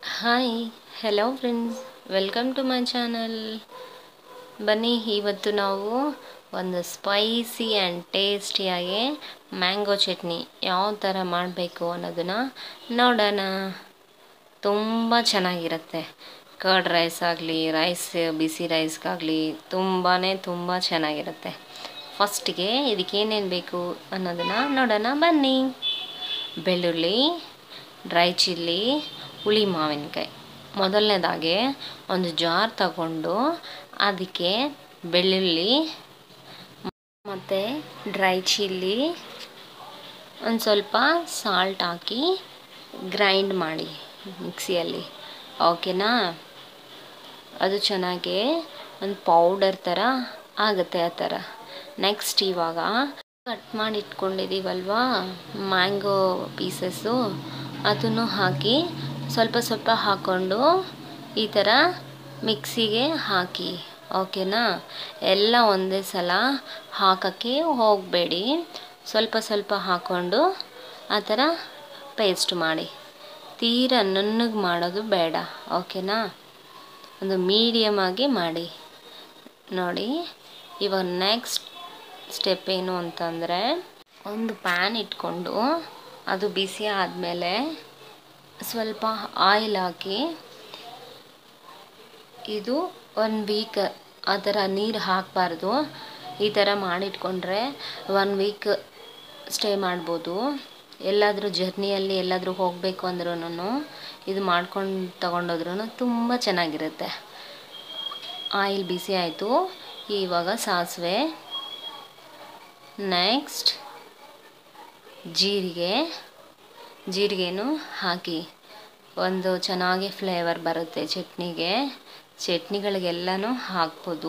hi hello friends welcome to my channel ಬನ್ನಿ ಇವತ್ತು ನಾವು ಒಂದು ಸ್ಪೈಸಿ ಆ್ಯಂಡ್ ಟೇಸ್ಟಿಯಾಗಿ ಮ್ಯಾಂಗೋ ಚಟ್ನಿ ಯಾವ ಥರ ಮಾಡಬೇಕು ಅನ್ನೋದನ್ನು ನೋಡೋಣ ತುಂಬ ಚೆನ್ನಾಗಿರುತ್ತೆ ಕರ್ಡ್ ರೈಸ್ ಆಗಲಿ ರೈಸ್ ಬಿಸಿ ರೈಸ್ಗಾಗಲಿ ತುಂಬಾ ತುಂಬ ಚೆನ್ನಾಗಿರುತ್ತೆ ಫಸ್ಟಿಗೆ ಇದಕ್ಕೆ ಏನೇನು ಬೇಕು ಅನ್ನೋದನ್ನು ನೋಡೋಣ ಬನ್ನಿ ಬೆಳ್ಳುಳ್ಳಿ ಡ್ರೈ ಚಿಲ್ಲಿ ಹುಳಿ ಮಾವಿನಕಾಯಿ ಮೊದಲನೇದಾಗಿ ಒಂದು ಜಾರ್ ತಗೊಂಡು ಅದಕ್ಕೆ ಬೆಳ್ಳುಳ್ಳಿ ಮತ್ತು ಡ್ರೈ ಚಿಲ್ಲಿ ಒಂದು ಸ್ವಲ್ಪ ಸಾಲ್ಟ್ ಹಾಕಿ ಗ್ರೈಂಡ್ ಮಾಡಿ ಮಿಕ್ಸಿಯಲ್ಲಿ ಓಕೆನಾ ಅದು ಚೆನ್ನಾಗಿ ಒಂದು ಪೌಡರ್ ಥರ ಆಗುತ್ತೆ ಆ ಥರ ನೆಕ್ಸ್ಟ್ ಇವಾಗ ಕಟ್ ಮಾಡಿ ಇಟ್ಕೊಂಡಿದ್ದೀವಲ್ವಾ ಮ್ಯಾಂಗೋ ಪೀಸಸ್ಸು ಅದನ್ನು ಹಾಕಿ ಸ್ವಲ್ಪ ಸ್ವಲ್ಪ ಹಾಕ್ಕೊಂಡು ಈ ಥರ ಮಿಕ್ಸಿಗೆ ಹಾಕಿ ಓಕೆನಾ ಎಲ್ಲ ಒಂದೇ ಸಲ ಹಾಕೋಕ್ಕೆ ಹೋಗಬೇಡಿ ಸ್ವಲ್ಪ ಸ್ವಲ್ಪ ಹಾಕ್ಕೊಂಡು ಆ ಥರ ಪೇಸ್ಟ್ ಮಾಡಿ ತೀರ ನುಣ್ಣಗೆ ಮಾಡೋದು ಬೇಡ ಓಕೆನಾ ಒಂದು ಮೀಡಿಯಮ್ ಆಗಿ ಮಾಡಿ ನೋಡಿ ಇವಾಗ ನೆಕ್ಸ್ಟ್ ಸ್ಟೆಪ್ ಏನು ಅಂತಂದರೆ ಒಂದು ಪ್ಯಾನ್ ಇಟ್ಕೊಂಡು ಅದು ಬಿಸಿ ಆದಮೇಲೆ ಸ್ವಲ್ಪ ಆಯಿಲ್ ಹಾಕಿ ಇದು ಒನ್ ವೀಕ್ ಆ ಥರ ನೀರು ಹಾಕಬಾರ್ದು ಈ ಥರ ಮಾಡಿಟ್ಕೊಂಡ್ರೆ ಒನ್ ವೀಕ್ ಸ್ಟೇ ಮಾಡ್ಬೋದು ಎಲ್ಲಾದರೂ ಜರ್ನಿಯಲ್ಲಿ ಎಲ್ಲಾದರೂ ಹೋಗಬೇಕು ಅಂದ್ರೂ ಇದು ಮಾಡ್ಕೊಂಡು ತಗೊಂಡೋದ್ರೂ ತುಂಬ ಚೆನ್ನಾಗಿರುತ್ತೆ ಆಯಿಲ್ ಬಿಸಿ ಆಯಿತು ಇವಾಗ ಸಾಸಿವೆ ನೆಕ್ಸ್ಟ್ ಜೀರಿಗೆ ಜೀರಿಗೆನೂ ಹಾಕಿ ಒಂದು ಚೆನ್ನಾಗಿ ಫ್ಲೇವರ್ ಬರುತ್ತೆ ಚಟ್ನಿಗೆ ಚಟ್ನಿಗಳಿಗೆಲ್ಲನೂ ಹಾಕ್ಬೋದು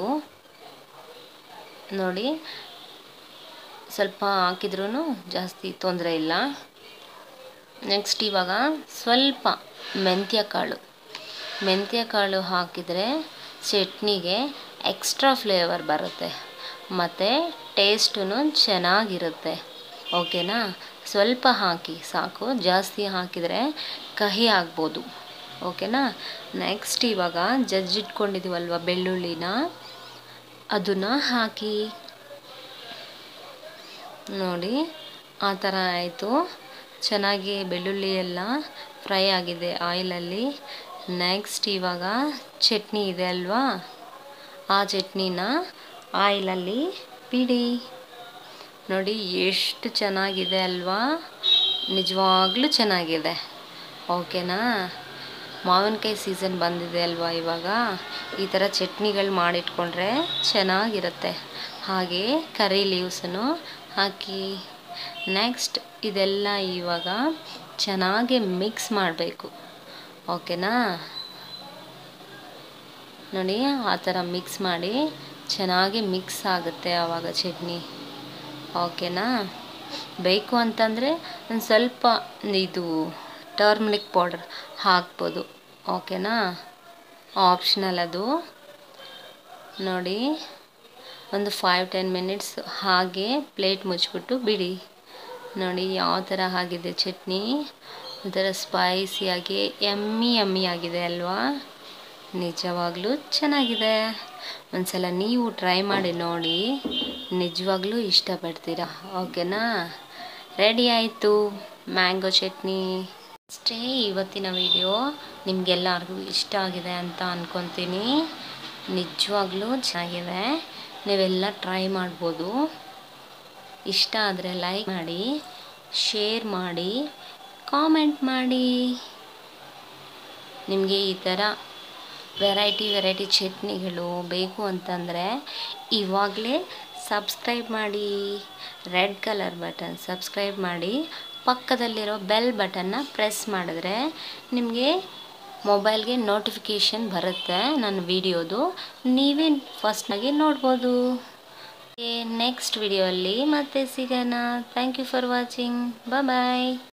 ನೋಡಿ ಸ್ವಲ್ಪ ಹಾಕಿದ್ರೂ ಜಾಸ್ತಿ ತೊಂದರೆ ಇಲ್ಲ ನೆಕ್ಸ್ಟ್ ಇವಾಗ ಸ್ವಲ್ಪ ಮೆಂತ್ಯ ಕಾಳು ಮೆಂತ್ಯ ಕಾಳು ಹಾಕಿದರೆ ಚಟ್ನಿಗೆ ಎಕ್ಸ್ಟ್ರಾ ಫ್ಲೇವರ್ ಬರುತ್ತೆ ಮತ್ತು ಟೇಸ್ಟೂ ಚೆನ್ನಾಗಿರುತ್ತೆ ಓಕೆನಾ ಸ್ವಲ್ಪ ಹಾಕಿ ಸಾಕು ಜಾಸ್ತಿ ಹಾಕಿದರೆ ಕಹಿ ಆಗ್ಬೋದು ಓಕೆನಾ ನೆಕ್ಸ್ಟ್ ಇವಾಗ ಜಜ್ಜಿಟ್ಕೊಂಡಿದ್ದೀವಲ್ವ ಬೆಳ್ಳುಳ್ಳಿನ ಅದನ್ನು ಹಾಕಿ ನೋಡಿ ಆ ಥರ ಆಯಿತು ಚೆನ್ನಾಗಿ ಬೆಳ್ಳುಳ್ಳಿ ಎಲ್ಲ ಫ್ರೈ ಆಗಿದೆ ಆಯಿಲಲ್ಲಿ ನೆಕ್ಸ್ಟ್ ಇವಾಗ ಚಟ್ನಿ ಇದೆ ಅಲ್ವಾ ಆ ಚಟ್ನಿನ ಆಯಿಲಲ್ಲಿ ಬಿಡಿ ನೋಡಿ ಎಷ್ಟು ಚೆನ್ನಾಗಿದೆ ಅಲ್ವಾ ನಿಜವಾಗ್ಲೂ ಚೆನ್ನಾಗಿದೆ ಓಕೆನಾ ಮಾವಿನಕಾಯಿ ಸೀಸನ್ ಬಂದಿದೆ ಅಲ್ವಾ ಇವಾಗ ಈ ಥರ ಚಟ್ನಿಗಳು ಮಾಡಿಟ್ಕೊಂಡ್ರೆ ಚೆನ್ನಾಗಿರುತ್ತೆ ಹಾಗೆ ಕರಿ ಲೀವ್ಸನ್ನು ಹಾಕಿ ನೆಕ್ಸ್ಟ್ ಇದೆಲ್ಲ ಇವಾಗ ಚೆನ್ನಾಗಿ ಮಿಕ್ಸ್ ಮಾಡಬೇಕು ಓಕೆನಾ ನೋಡಿ ಆ ಥರ ಮಿಕ್ಸ್ ಮಾಡಿ ಚೆನ್ನಾಗಿ ಮಿಕ್ಸ್ ಆಗುತ್ತೆ ಆವಾಗ ಚಟ್ನಿ ಓಕೆನಾ ಬೇಕು ಅಂತಂದರೆ ಒಂದು ಸ್ವಲ್ಪ ಇದು ಟರ್ಮ್ರಿಕ್ ಪೌಡರ್ ಹಾಕ್ಬೋದು ಓಕೆನಾ ಆಪ್ಷನಲ್ ಅದು ನೋಡಿ ಒಂದು ಫೈವ್ ಟೆನ್ ಮಿನಿಟ್ಸ್ ಹಾಗೆ ಪ್ಲೇಟ್ ಮುಚ್ಚಿಬಿಟ್ಟು ಬಿಡಿ ನೋಡಿ ಯಾವ ಥರ ಆಗಿದೆ ಚಟ್ನಿ ಒಂಥರ ಸ್ಪೈಸಿಯಾಗಿ ಎಮ್ಮಿ ಎಮ್ಮಿ ಆಗಿದೆ ಅಲ್ವಾ ನಿಜವಾಗ್ಲೂ ಚೆನ್ನಾಗಿದೆ ಒಂದ್ಸಲ ನೀವು ಟ್ರೈ ಮಾಡಿ ನೋಡಿ ನಿಜವಾಗ್ಲೂ ಇಷ್ಟಪಡ್ತೀರಾ ಓಕೆನಾ ರೆಡಿ ಆಯಿತು ಮ್ಯಾಂಗೋ ಚಟ್ನಿ ಅಷ್ಟೇ ಇವತ್ತಿನ ವಿಡಿಯೋ ನಿಮಗೆಲ್ಲರಿಗೂ ಇಷ್ಟ ಆಗಿದೆ ಅಂತ ಅಂದ್ಕೊತೀನಿ ನಿಜವಾಗ್ಲೂ ಚೆನ್ನಾಗಿದೆ ನೀವೆಲ್ಲ ಟ್ರೈ ಮಾಡ್ಬೋದು ಇಷ್ಟ ಆದರೆ ಲೈಕ್ ಮಾಡಿ ಶೇರ್ ಮಾಡಿ ಕಾಮೆಂಟ್ ಮಾಡಿ ನಿಮಗೆ ಈ ಥರ ವೆರೈಟಿ ವೆರೈಟಿ ಚಟ್ನಿಗಳು ಬೇಕು ಅಂತಂದರೆ ಇವಾಗಲೇ ಸಬ್ಸ್ಕ್ರೈಬ್ ಮಾಡಿ ರೆಡ್ ಕಲರ್ ಬಟನ್ ಸಬ್ಸ್ಕ್ರೈಬ್ ಮಾಡಿ ಪಕ್ಕದಲ್ಲಿರೋ ಬೆಲ್ ಬಟನ್ನ ಪ್ರೆಸ್ ಮಾಡಿದ್ರೆ ನಿಮಗೆ ಮೊಬೈಲ್ಗೆ ನೋಟಿಫಿಕೇಷನ್ ಬರುತ್ತೆ ನನ್ನ ವಿಡಿಯೋದು ನೀವೇ ಫಸ್ಟ್ನಾಗೆ ನೋಡ್ಬೋದು ನೆಕ್ಸ್ಟ್ ವಿಡಿಯೋ ಅಲ್ಲಿ ಮತ್ತೆ ಸಿಗೋಣ thank you for watching bye